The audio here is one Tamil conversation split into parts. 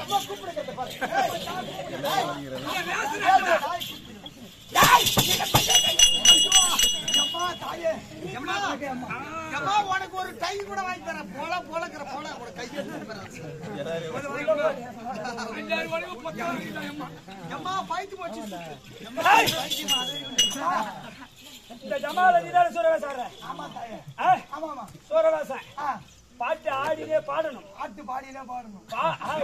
அம்மா கூப்பிடுங்க பாரு அம்மா தாயே அம்மா அம்மா உனக்கு ஒரு கை கூட வாங்கி தரேன் போல போலங்கிற போல ஒரு கை அம்மா பாய்த்து போச்சு இந்த ஜமால நீதான சூரவேசம் ஆடுற ஆமா தாயே ஆ? ஆமா ஆமா சூரவேசம் ஆ, பாட்டு ஆடினே பாடணும் ஆட்டு பாடியில பாடணும் பா- ஆ.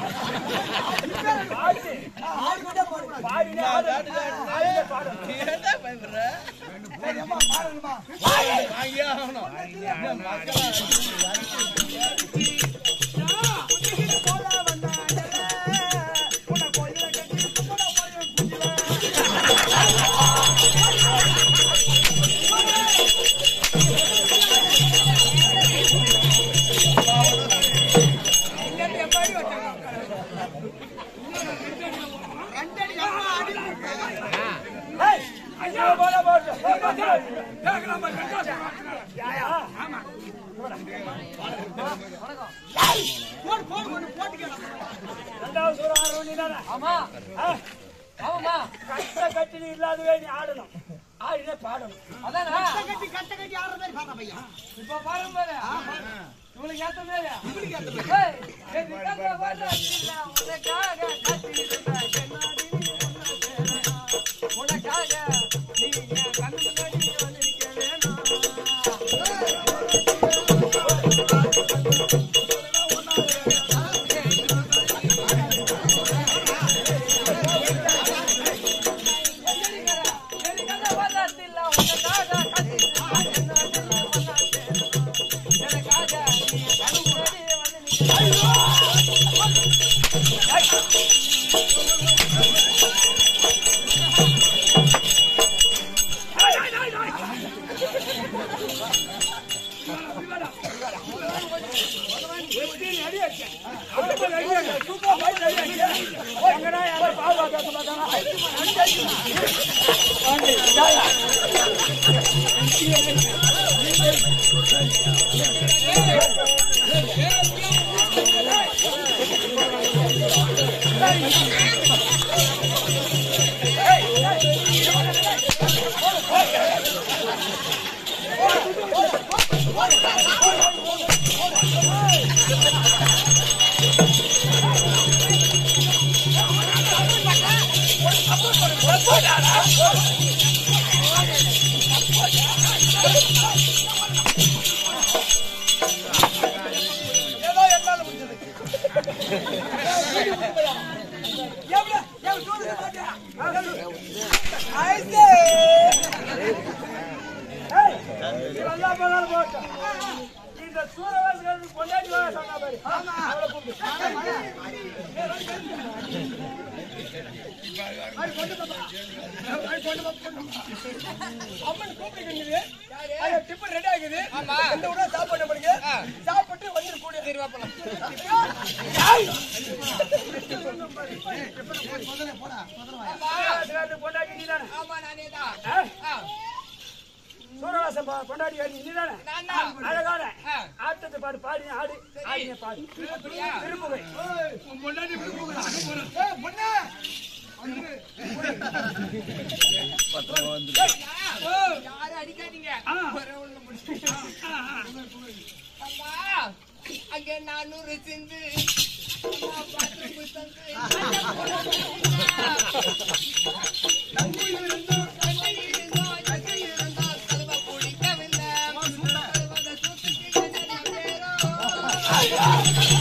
பாட்டு ஆடிக்கிட்டே பாடணும் பாடினே ஆடணும். ஆடினே பாடணும் சரி அம்மா பாடணுமா ஏய், ஐயா, போடா, போடா. போடா. யாயா? போடு போடு போடு போட்டுக்கலாம் ரெண்டாவது சூரம் ஆடுறவன் நீதானே? ஆ? கட்ட கட்டினு இல்லாதவே நீ ஆடணும் ஆடினே பாடணும் கட்ட கட்டி கட்ட கட்டி ஆடுற மாதிரி பாடுற பையன் இப்ப பாருங்க பாரு. இவனுக்கு ஏத்த மாதிரி. இப்படி கேட்ட ஏய், என் கண்ண வளர்ச்சில உனக்காக காத்திருந்தேன். கண்ணாடி நீ ஒண்ணு சேரணும். உனக்காக நீ என் கண்ணு முன்னாடி வந்து நிக்க வேணும். என் கண்ண வளர்ச்சில உனக்காக காத்திருந்தேன். கண்ணாடி நீ ஒண்ணு சேரணும். எனக்காக நீ என் கண்ணு முன்னாடி வந்து நிக்க வேணும். எங்கடா யாரும் பாவா பேச மாட்டானா ஏதோ என்னால முடிஞ்சது எவ்வளவு எவ்வளவு தூரத்துக்கு பாத்தியா? ஐசே! ஏய், இது நல்லா போனாலும் போகட்டும். இந்த சூரவேசக்காரனுக்கு பொண்டாட்டி வேலை சொன்னா பாரு. அவளை கூப்பிடு. அம்மன் கூப்பிட்டுக்கிட்டு அது டிஃபன் ரெடி ஆகுது ரெண்டு விட சாப்பாடு பண்ணுங்க சாப்பிட்டு வந்துரு கூட சூரவேசக்காரனுக்கு பொண்டாட்டி நீதானே? ஆ? சூரவேசம் ப- பொண்டாட்டி வேலை நீதானே? அழகான ஆட்டத்தை பாடு பாடி ஆடு ஆடினே பாடு திருப்புகை யாரும் அடிக்காதீங்க அம்மா அங்க நானூறு சிந்து அம்மா பாத்ரூம் தந்து தண்ணி இருந்தோ தண்ணி இருந்தோ கழுவ குடிக்கவில்லை கழுவத சூத்துக்கு கண்ணாடி பேரோ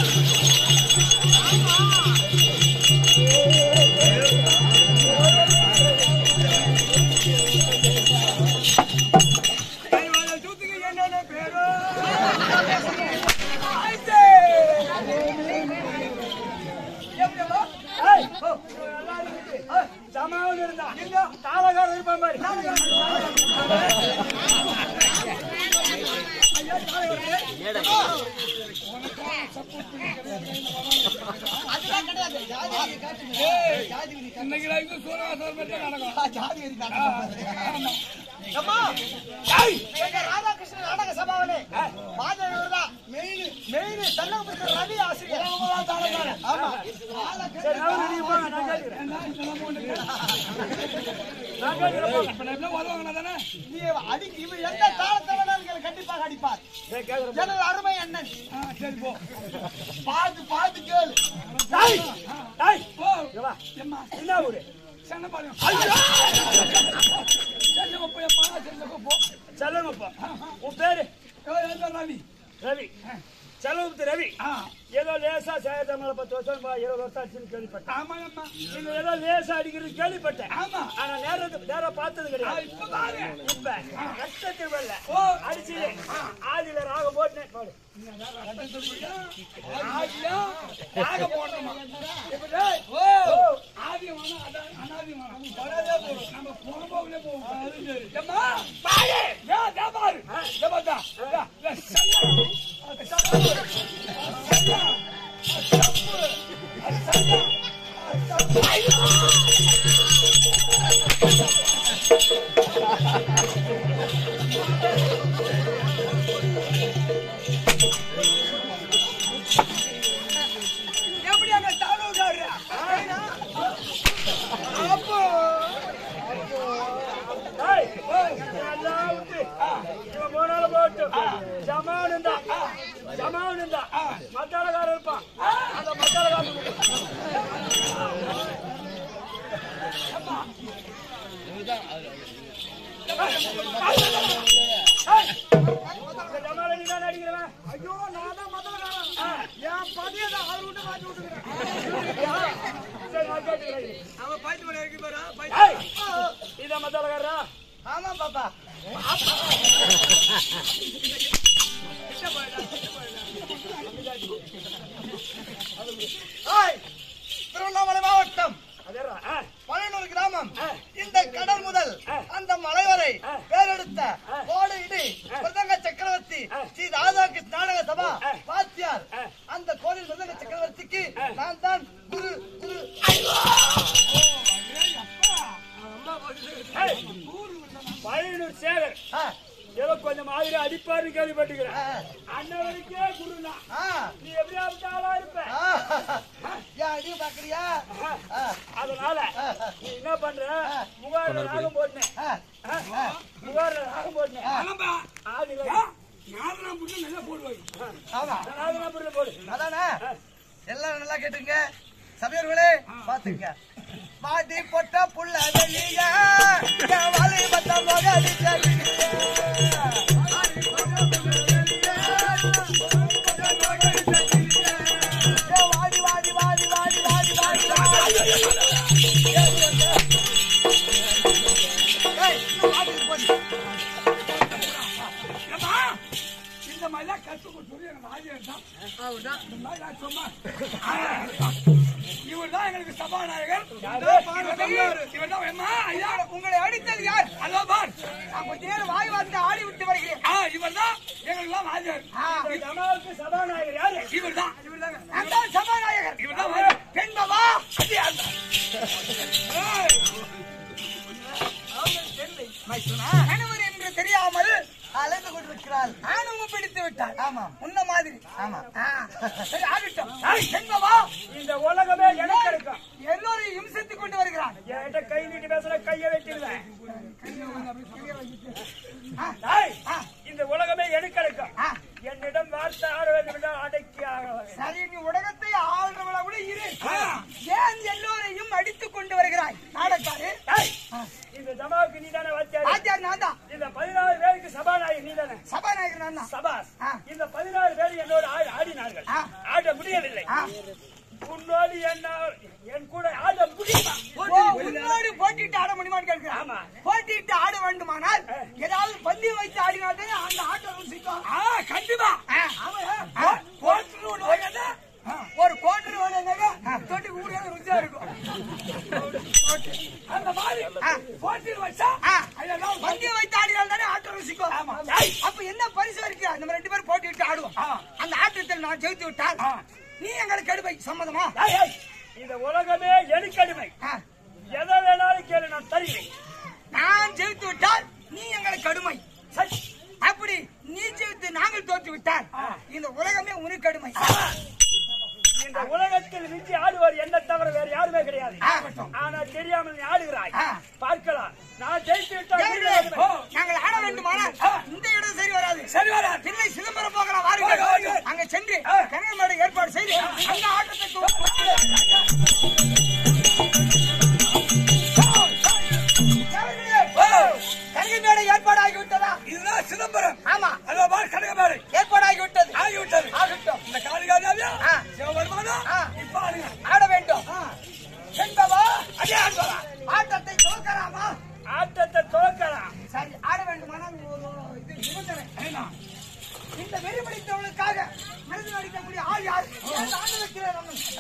ஏய், ஓ, இவன் நல்லா இருக்குது. ஏய், ஜமாவுன்னு இருந்தா. தாளகாரன் இருப்பான் பாரு. அதெல்லாம் கிடையாது ஜாதி வெறி காட்டுங்க. ஜாதி வெறி காட்டுங்க. இன்னைக்கு வரைக்கும் சூரவாசம் மட்டும் நடக்கும் ஆ, ஜாதி வெறி காட்டுங்க. அம்மா டேய், எங்க ராதாகிருஷ்ணன் நாடக சபாவிலே மாதவி இவர்தான் மெயின் மெயின் தன்னகபுரத்தில் ரவி ஆசிரியர் ஆமா சரி, நவரு, நீங்க போங்க, நான் கேட்கிறேன். நான் கேட்கிறேன், போங்க. இப்ப நான் எப்படியும் வருவாங்களா தானே நீ அடிக்கு இவர் எந்த தாளத்தை வேணாலும் கண்டிப்பாக அடிப்பார் சரி, கேட்கிறேன், போங்க. எனது அருமை அண்ணன் ஆ, சரி போ பார்த்து பார்த்து கேளு டேய், டேய், ஓ இங்க வா. எம்மா என்ன ஊரு? சென்னபாளையம் சென்னப்போ எம்மா சென்னப்போ செல்லங்கப்பா. உன் பேரு ரவி ரவி செல்லமுத்து ரவி ஆ ஏதோ லேசா சேதமலை பத்து வருஷம் பா- இருபது வருஷம் ஆச்சுன்னு கேள்விப்பட்டேன் ஆமா அம்மா நீங்க ஏதோ லேசா அடிக்கிறது கேள்விப்பட்டேன் ஆமா ஆனா நேரத்து நேரம் பார்த்தது ஆ, கிடையாது இப்ப பாரு இப்ப ரத்தத்தில் வெள்ள ஓ. அடிச்சு ஆதியில ராக போட்டு போடு ஆதியா யாக போடணுமா இப்ப டேய், ஓ ஆதியம் வேணாம் அதான் அனாதியம் வேணாம் வரதே போறோம் நம்ம போன போகலே போவோம் அது சரி எம்மா பாரு யா தா பாரு யா பாத்தா யா யா சல்லா சல்லா சல்லா சல்லா எப்படி அங்க தாழ்வுகாரு அப்போ ஏய், எல்லாம் விட்டு, இவன் போனாலும் போகட்டும். ஜமானும் தான். ஜமானும் தான். மத்தாளக்காரன் இருப்பான். அந்த மத்தாளக்காரன் ஏய், இந்த ஜமாலை நீ தானே அடிக்கிறவன்? ஐயோ நான் தான் முதல்ல ஆ, என் பதியை தான் அவர் விட்டு மாட்டி விட்டுக்கிறேன் சரி, நான் கேட்டுக்கிறேன். அவன் பாய்ச்சி மணி வரைக்கும் போறான் ஏய், இதான் மத்தாளக்காரரா? ஆமா பாப்பா ஹாய் திருவண்ணாமலை மாவட்டம் அதேடா, ஆ, பழையனூர் கிராமம் ஆ. இந்த கடல் முதல் ஆ. அந்த மலை வரை ஆ. பேரெடுத்த ஆ. கோடு இடி மிருதங்க சக்கரவர்த்தி ஆ. ஸ்ரீ ராதாகிருஷ்ண நாடக சபா ஆ. பாத்தியார் ஆ. அந்த கோவில் மிருதங்க சக்கரவர்த்திக்கு ஆ. நான் தான் குரு குரு ஏய், பழையனூர் சேகர் ஆ, ஏதோ கொஞ்சம் மாதிரி அடிப்பாருன்னு கேள்விப்பட்டுக்கிறேன் ஆ, அண்ணவருக்கே குருனா ஆ, நீ எப்படியா ஆளா இருப்ப ஆ. ஏன் அடிய பாக்குறியா ஆ, அதனால நீ என்ன பண்ற முகாரில் ராகம் போட்டேன் ஆ, முகாரில் ராகம் போட்டேன் ஆமாம்பா ஆதில நாலு புட்டு நல்லா போடுவாங்க ஆமா ராகம் பொருள் போடு அதானே எல்லாரும் நல்லா கேட்டுங்க சபையர்களே பாத்துங்க மாட்டி பொட்ட புள்ள வெளிய என் வாலி பத்த மொகடி வாடி வாடி வாடி வாடி வாடி வாடி ஏய், வாடி போடு. ஏம்மா, இந்த மாதிரிலாம் கற்றுக் கொடுத்தது எனக்கு ஆஜர் தான் இந்த மாதிரி நான் சும்மா இவர் தான் எங்களுக்கு சபாநாயகர் இவர் தான் எம்மா ஐயா உங்களை அடித்தது யார் அதோ பார் நான் கொஞ்ச நேரம் வாய் வந்து ஆடி விட்டு வருகிறேன் ஆ இவர் தான் எங்களுக்கு ஆஜர் இந்த ஜமாவுக்கு சபாநாயகர் யாரு இவர் தான் இவர் தான் நான் தான் சபாநாயகர் இவர் தான் பெண்பவா அது யார் தான்? ஏய், கணவர் என்று தெரியாமல் அலைந்து கொண்டிருக்கிறாள் ஆணவம் பிடித்து விட்டாள் ஆமா முன்ன மாதிரி ஆமா சரி ஆகட்டும் பெண்பவா இந்த உலகமே எனக்கு கிடைக்கும் எல்லோரையும் இம்சித்துக் கொண்டு வருகிறான் என்கிட்ட கை நீட்டி பேசுற கையை வெட்டிடுவேன் டேய், ஆ, இந்த உலகமே எனக்கு கிடைக்கும் ஆ. என்னிடம் வார்த்தை ஆட வேண்டும் என்றால் அடக்கி ஆக சரி நீ உலகத்தை ஆள்றவளா கூட இரு ஏன் எல்லோரையும் அடித்துக் கொண்டு வருகிறாய் நாடக்காரு ஏய், இந்த ஜமாவுக்கு நீ தானே வாத்தியார் ராஜா நான் தான் இந்த பதினாறு பேருக்கு சபாநாயகர் நீ தானே சபாநாயகர் நான் தான் சபாஸ் ஆ. இந்த பதினாறு பேர் என்னோட ஆடி- ஆடினார்கள் ஆ. ஆட முடியவில்லை ஆ. உன்னோடு என்ன என் கூட ஆட முடியுமா ஓ, உன்னோடு போட்டிட்டு ஆட முடியுமான்னு கேட்கிறேன் ஆமா. போட்டிட்டு ஆட வேண்டுமானால் ஏதாவது பந்தயம் வைத்து ஆடினால்தான் அந்த ஆட்டம் ருசிக்கும் ஆ கண்டிப்பா ஆ. ஆ, போட்டுன்னு ஒண்ணு வைக்காத. ஒரு கோட்டர் வேணும்னாக்க தொட்டி கூடியது ருசியா இருக்கும் அந்த மாதிரி போட்டின்னு வச்சா ஆ. அதெல்லாம் பந்தயம் வைத்து ஆடினால் தானே ஆட்டம் ருசிக்கும் ஆமா. ஏய், அப்ப என்ன பரிசு இருக்கு நம்ம ரெண்டு பேரும் போட்டிட்டு ஆடுவோம் ஆ. அந்த ஆட்டத்தில் நான் ஜெயித்து விட்டால் ஆ. நீ எங்களுக்கு கடுமை சம்மதமா ஏய், ஏய், இந்த உலகமே எனக்கு அடிமை ஆ. எதை வேணாலும் கேளு நான் தருகிறேன் நான் ஜெயித்து விட்டால் நீ எங்களுக்கு மிஞ்சி ஆடுவார் என்ன தவிர வேற யாருமே கிடையாது ஆகட்டும். ஆனா தெரியாமல் நீ ஆடுகிறாய் ஆ. பார்க்கலாம் நான் ஜெயித்து விட்டால் தேவர்களே, முடியாது. நாங்கள் ஆட வேண்டுமானால் இந்த இடம் சரி வராது சரி வராது. தில்லை சிதம்பரம் போகலாம் வாங்க, வாங்க. வாருங்கள் அங்க சென்று கனகமேடை ஏற்பாடு செய்து அந்த ஆட்டத்தை கனகமேடை ஏற்பாடு ஆகிவிட்டதா இதுதான் சிதம்பரம் ஆமா அதோ பார் கனகமேடை ஏற்பாடு ஆகிவிட்டது ஆகிவிட்டது ஆகட்டும் இந்த காளிகாதேவியா ஆ. சிவபெருமானும் ஆ. இப்ப ஆடுங்க ஆட வேண்டும் என்பவா அதே ஆடுவாரா ஆட்டத்தை துவக்கலாமா ஆட்டத்தை துவக்கலாம் சரி ஆட வேண்டுமானால் ஒரு இது நிபந்தனை என்ன? இந்த வெறி பிடித்தவர்களுக்காக மனிதன் அடிக்கக்கூடிய ஆள் யார் ஏன் ஆண்டு வைக்கிறேன்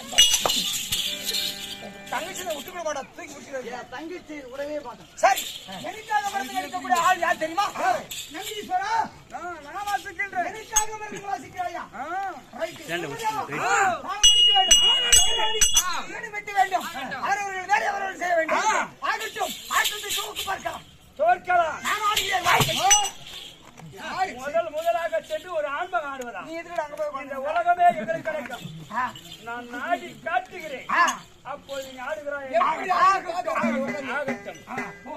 தங்கச்சி விட்டு கூட மாட்டா தூக்கி விட்டு தங்கச்சி விடவே மாட்டேன் சரி எனக்காக மருந்து அடிக்கக்கூடிய ஆள் யார் தெரியுமா நந்தீஸ்வரா நான் வாசிக்கின்றேன் எனக்காக மருந்து வாசிக்கிறாயா ரைட் வெட்ட வேண்டும் அவரவர்கள் வேலை அவரவர்கள் செய்ய வேண்டும் ஆகட்டும் ஆட்டத்தை துவக்கு பார்க்கலாம் தோற்கலாம் நான் ஆடுகிறேன் வாய். முதல் முதலாக சென்று ஒரு ஆண்மகன் ஆடுவதா நீ எதுக்கு அங்க போய் இந்த உட்கார்ந்து? உலகமே எங்களுக்கு கிடைக்கும் ஆ, நான் நாடி காட்டுகிறேன் ஆ. அப்போது நீ ஆடுகிறாய் எப்படி ஆகட்டும். ஆகட்டும் ஆ, போ.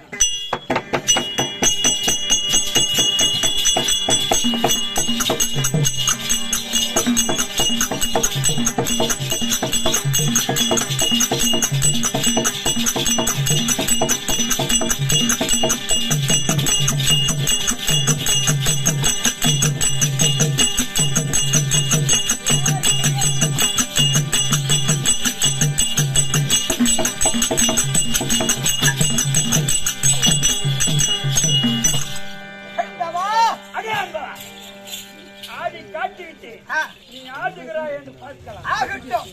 என்பவா? அடே அன்பா ஆடி காட்டிவிட்டு ஆ, நீ ஆடுகிறாய் என்று பார்க்கலாம் ஆகட்டும்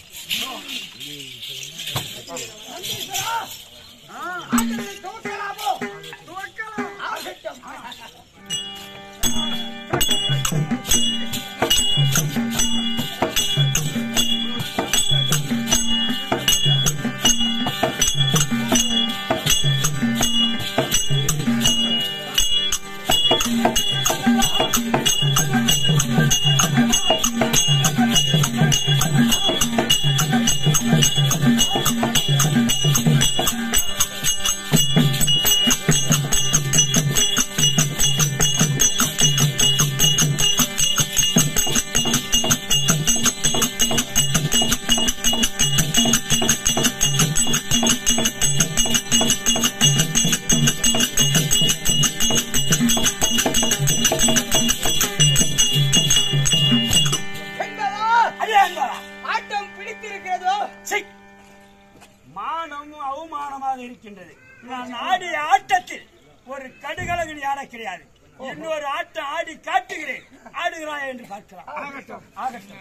ஆட்டத்தை துவக்கலாமோ? துவக்கலாம். ஆகட்டும். என்பவா? அதே ஆடுவாரா ஆட்டம் பிடித்திருக்கிறதோ சீ. மானமும் அவமானமாக இருக்கின்றது நான் ஆடிய ஆட்டத்தில் ஒரு கடுகளகடி ஆட கிடையாது இன்னொரு ஆட்டம் ஆடி காட்டுகிறேன் ஆடுகிறாய் என்று பார்க்கலாம் ஆகட்டும் ஆகட்டும்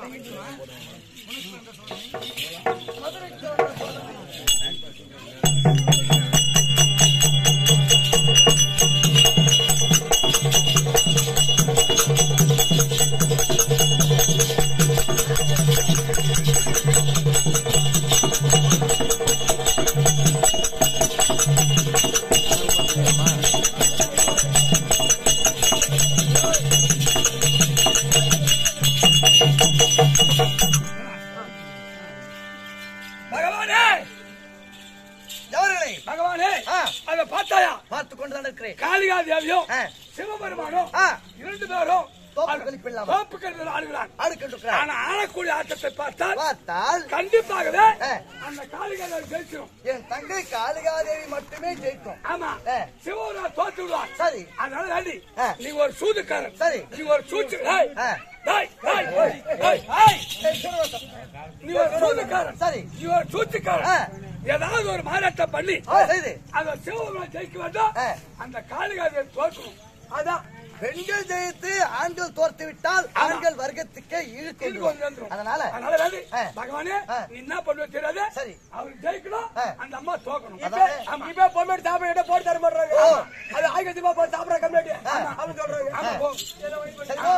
பகவானே எவர்களே பகவானே ஆ. அத பார்த்தாயா பார்த்து கொண்டுதான் இருக்கிறேன் காளிகா தேவியும் ஆ. சிவபெருமானும் ஆ. இரண்டு பேரும் தோப்பு கழிப்பில்லாமல். தோப்பு கழிப்பில் ஆடுகிறார் ஆடுகின்றிருக்கிறார் ஆனா ஆடக்கூடிய ஆட்டத்தை பார்த்தால் பார்த்தால் கண்டிப்பாகவே ஆ. அந்த காளிகா தேவி ஜெயிச்சிடும் என் தங்கை காளிகாதேவி மட்டுமே ஜெயிக்கும் ஆமா ஆ. சிவபெருமான் தோத்து விடுவார் சரி அதனால வேண்டி ஆ. நீ ஒரு சூதுக்காரன் சரி. நீ ஒரு சூச்சு டேய், ஆ. டேய், டேய், டேய், டேய். நீ ஒரு சூதுக்காரன் சரி நீ ஒரு சூச்சுக்காரன் ஆ. ஏதாவது ஒரு மாநாட்டம் பண்ணி ஆ, செய்து அந்த சிவபெருமான் ஜெயிக்க வேண்டும் ஆ. அந்த காளிகாதை தோற்கணும் அதான் பெண்கள் ஜெயித்து ஆண்கள் தோர்த்து விட்டால் ஆண்கள் வர்க்கத்துக்கே இழுக்கு இது கொண்டு வந்துரும். அதனால அதனால வேண்டி, ஆ. பகவானே ஆ. நீ என்ன பண்ணுவ தெரியாது சரி. அவர் ஜெயிக்கணும் ஆ. அந்த அம்மா தோக்கணும் அதாவது- ஆமா. இப்ப பொம்மையோட சாப்பிட போட்டு தர மாட்டாங்க ஓ. அது ஆயிரத்தி ரூபாய் போட்டு சாப்பிட கம்மியாட்டி ஆ. அவங்க சொல்றாங்க ஆமா, போ. சரிவா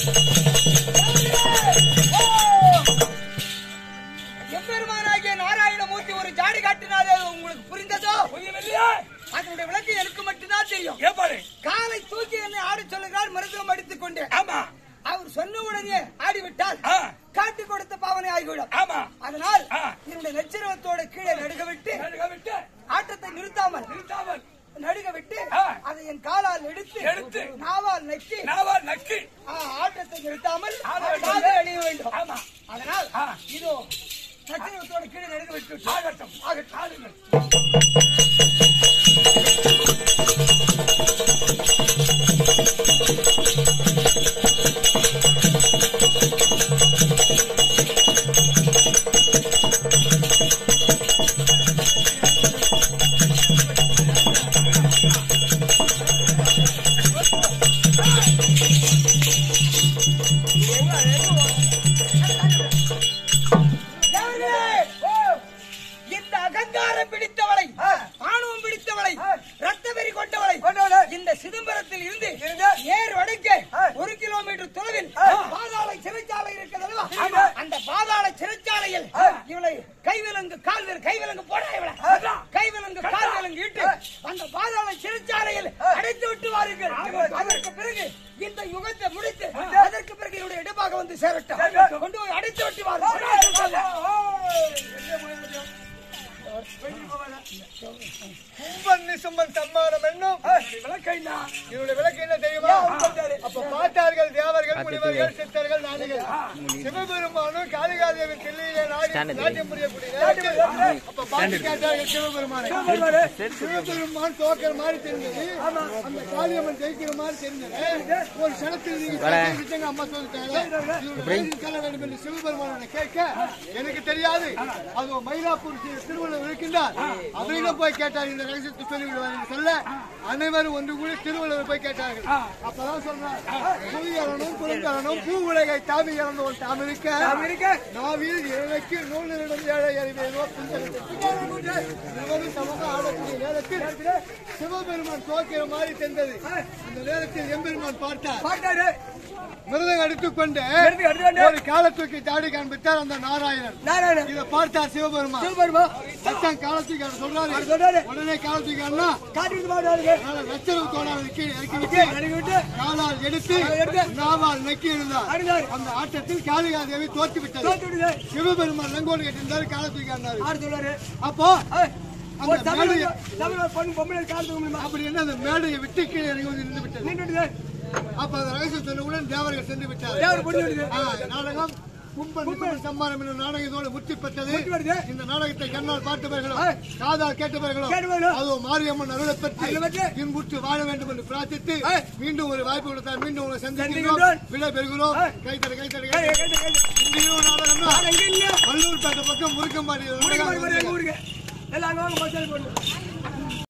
எம்பெருமானாகிய நாராயண என்னுடைய விளக்கு எனக்கு மட்டும்தான் தெரியும் ஏப்பாரு காலை தூக்கி என்னை ஆடி சொல்லுகிறார் மருத்துவம் அடித்துக் கொண்டு ஆமா அவர் சொன்ன உடனே ஆடிவிட்டால் ஆ. காட்டி கொடுத்த பாவனை ஆகிவிடும் ஆமா அதனால் ஆ. என்னுடைய நெச்சிரவத்தோட கீழே நடுக விட்டு நடுக விட்டு ஆட்டத்தை நிறுத்தாமல் நிறுத்தாமல் நடுக விட்டு ஆ. அதை என் காலால் எடுத்து எடுத்து. நாவால் நக்கி நாவா நக்கி ஆ, ஆட்டத்தை நிறுத்தாமல் ஆட வேண்டும். காலில் அணிய வேண்டும் ஆமா அதனால் ஆ. இதோ நச்சிரவத்தோட கீழே நடுக விட்டு ஆகட்டும் ஆகட்டும். ஆடுங்கள் தேவர்களே, இந்த அகங்காரம் பிடித்தவளை ஆணவம் பிடித்தவளை ரத்த வெறி கொண்டவளை இந்த சிதம்பரத்தில் இருந்து நேர் வடக்கே ஒரு கிலோமீட்டர் தொலைவில் பாதாள சிறைச்சாலை இருக்கிறது அல்லவா? அந்த பாதாள சிறைச்சாலையில் இவளை கைவிலங்கு கால்விலங்கு கைவிலங்கு போடா இவளை கைவிலங்கு கால்விலங்கு இட்டு அந்த பாதாள சிறைச்சாலையில் அடைத்து விட்டு வாருங்கள் அதற்கு பிறகு இந்த யுகத்தை முடித்து அதற்கு பிறகு என்னுடைய இடமாக வந்து சேரட்டும் கொண்டு போய் அடைத்து விட்டு வாருங்கள் கும்பன் நிசும்பன் சம்மானம் என்னும் விளக்கைனா இதனுடைய விளக்கு என்ன தெரியுமா அப்ப பார்த்தார்கள் தேவர்கள் முனிவர்கள் சித்தர்கள் நாடிகள் சிவபெருமானும் காளிகாதேவி தில்லையிலே நாடி நாட்டியம் புரியக்கூடிய நேரத்தில் அப்ப பார்த்து கேட்டார்கள் சிவபெருமானை சிவபெருமான் தோக்கிற மாதிரி தெரிஞ்சது அந்த காளியம்மன் ஜெயிக்கிற மாதிரி தெரிஞ்சது ஒரு சனத்தில் நீங்க ஜெயிச்சிட்டீங்க, அம்மா சொல்லிட்டாங்க இதனுடைய வயதில் செல்ல வேண்டும் என்று சிவபெருமானை கேட்க எனக்கு தெரியாது அது மயிலாப்பூர் தி- திருவள்ளுவர் இருக்கின்றார் அவரிடம் போய் கேட்டார் இந்த ரகசியத்தை சொல்லிவிடுவார் என்று சொல்ல அனைவரும் ஒன்று கூட திருவள்ளுவர் போய் கேட்டார்கள் அப்பதான் சொல்றார் புவியலனும் புறந்தலனும் பூ உலகை தாவி இறந்த ஒரு தாம் இருக்க நாவில் ஏழைக்கு நூல் நிலம் ஏழை அறிவேனோ புந்தகத்தை சமமாக ஆடக்கூடிய நேரத்தில் சிவபெருமான் தோக்கிற மாதிரி தெரிந்தது இந்த நேரத்தில் எம்பெருமான் பார்த்தார் பார்த்தாரு மிருதம் எடுத்துக்கொண்டு எடுத்து எடுத்துக்கொண்டு. ஒரு கால தூக்கி தாடி காண்பித்தார் அந்த நாராயணன் நாராயணன் இதை பார்த்தார் சிவபெருமான் சிவபெருமா சத்தம் காலத்துக்கு அவர் சொல்றாரு சொல்றாரு உடனே காலத்துக்கு அண்ணா காட்டி விட்டு பாடுறாரு லட்சணம் தோணாவது கீழே இறக்கி விட்டு இறக்கி விட்டு காலால் எடுத்து எடுத்து நாவால் நக்கி இருந்தார் அடிந்தார் அந்த ஆட்டத்தில் காளிகாதேவி தோற்று விட்டது தோத்து விடுது சிவபெருமான் லங்கோடு கட்டியிருந்தாரு காலத்துக்கு அண்ணாரு ஆறு சொல்றாரு அப்போ ஒரு அந்த தமிழ் மேடையை தமிழ் பொண்ணு பொம்பளை காலத்துக்கு முடியுமா அப்படி என்ன அந்த மேடையை விட்டு கீழே இறங்கி வந்து நின்று விட்டது நின்று விடுது அப்ப அந்த ரகசியம் சொன்னவுடன் தேவர்கள் சென்று விட்டார் தேவர் புரிஞ்சு விடுது ஆ, நாடகம் கும்பன் நிசும்பன் சம்மானம் என்ற நாடகத்தோடு முற்றி பெற்றது முற்றி வருது. இந்த நாடகத்தை கண்ணால் பார்த்தவர்களும் ஆ. காதால் கேட்டவர்களும் கேட்டவர்களும். அதோ மாரியம்மன் அருளை பெற்று அருளை பெற்று இன்புற்று வாழ வேண்டும் என்று பிரார்த்தித்து ஆ. மீண்டும் ஒரு வாய்ப்பு கொடுத்தார் மீண்டும் உங்களை சந்திக்கின்றோம் சந்திக்கின்றோம். விடை பெறுகிறோம் ஆ. கைத்தட கைத்தட கேட்டு, கேட்டு, கேட்டு. இந்த இரவு நாடகம் அது எங்க இல்லையா வள்ளூர் பேட்டை பக்கம் முருக்கம்பாடி முடிக்க மாட்டேங்குது எங்க ஊருக்கு எல்லாம் அங்க வாங்க மசாலா போடுவோம்